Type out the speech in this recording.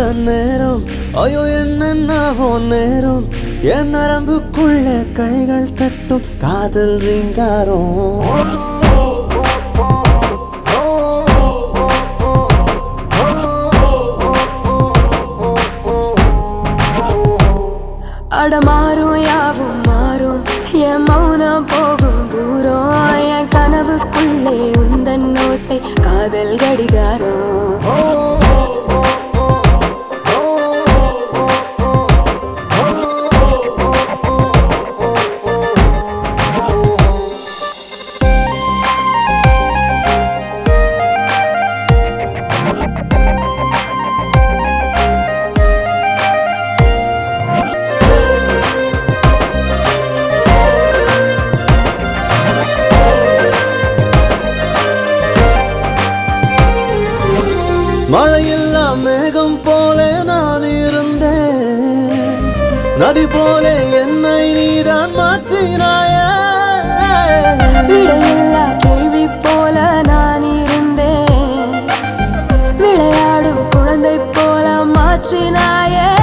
நேரம் ஐயோ என்னென்னவோ நேரம் என் நரம்புக்குள்ள கைகள் தட்டும் காதல் ரீங்காரம் அடமாறும் யாவும் மாறும் என் மௌனம் போகும் தூரம் என் கனவுக்குள்ளே உந்தன் ஓசை காதல் கடிகாரம் மழையில்லா மேகம் போல நான் இருந்தேன் நதி போல என்னை நீதான் மாற்றினாயே விடையில்லா கேள்வி போல நான் இருந்தேன் விளையாடும் குழந்தை போல மாற்றினாயே